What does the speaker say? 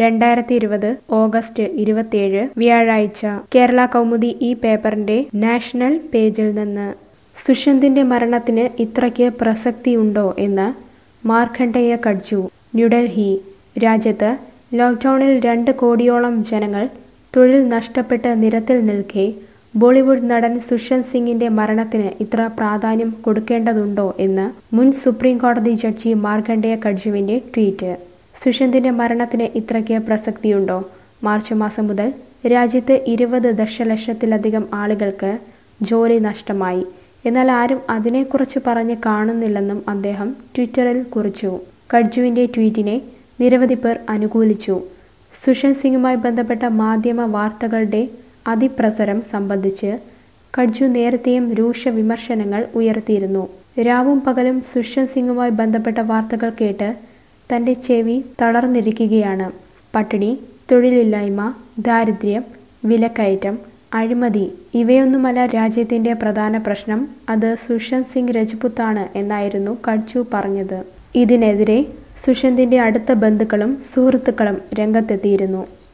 രണ്ടായിരത്തി ഇരുപത് ഓഗസ്റ്റ് ഇരുപത്തിയേഴ് വ്യാഴാഴ്ച കേരള കൗമുദി ഈ പേപ്പറിന്റെ നാഷണൽ പേജിൽ നിന്ന് സുഷന്തിന്റെ മരണത്തിന് ഇത്രയ്ക്ക് പ്രസക്തിയുണ്ടോ എന്ന് മാർക്കണ്ഡേയ കഡ്ജു ന്യൂഡൽഹി രാജ്യത്ത് ലോക്ക്ഡൌണിൽ രണ്ട് കോടിയോളം ജനങ്ങൾ തൊഴിൽ നഷ്ടപ്പെട്ട് നിരത്തിൽ നിൽക്കെ ബോളിവുഡ് നടൻ സുഷന്ത് സിംഗിന്റെ മരണത്തിന് ഇത്ര പ്രാധാന്യം കൊടുക്കേണ്ടതുണ്ടോ എന്ന് മുൻ സുപ്രീം കോടതി ജഡ്ജി മാർക്കണ്ഡേയ കഡ്ജുവിന്റെ ട്വീറ്റ് സുഷന്തിന്റെ മരണത്തിന് ഇത്രയ്ക്ക് പ്രസക്തിയുണ്ടോ മാർച്ച് മാസം മുതൽ രാജ്യത്ത് ഇരുപത് ദശലക്ഷത്തിലധികം ആളുകൾക്ക് ജോലി നഷ്ടമായി എന്നാൽ ആരും അതിനെക്കുറിച്ച് പറഞ്ഞ് കാണുന്നില്ലെന്നും അദ്ദേഹം ട്വിറ്ററിൽ കുറിച്ചു കഡ്ജുവിന്റെ ട്വീറ്റിനെ നിരവധി പേർ അനുകൂലിച്ചു സുഷന്ത് സിംഗുമായി ബന്ധപ്പെട്ട മാധ്യമ വാർത്തകളുടെ അതിപ്രസരം സംബന്ധിച്ച് കഡ്ജു നേരത്തെയും രൂക്ഷ വിമർശനങ്ങൾ ഉയർത്തിയിരുന്നു രാവും പകലും സുഷന്ത് സിംഗുമായി ബന്ധപ്പെട്ട വാർത്തകൾ കേട്ട് തന്റെ ചെവി തളർന്നിരിക്കുകയാണ് പട്ടിണി തൊഴിലില്ലായ്മ ദാരിദ്ര്യം വിലക്കയറ്റം അഴിമതി ഇവയൊന്നുമല്ല രാജ്യത്തിന്റെ പ്രധാന പ്രശ്നം അത് സുഷന്ത് സിംഗ് രജ്പുത്താണ് എന്നായിരുന്നു കഡ്ജു പറഞ്ഞത് ഇതിനെതിരെ സുഷന്തിന്റെ അടുത്ത ബന്ധുക്കളും സുഹൃത്തുക്കളും രംഗത്തെത്തിയിരുന്നു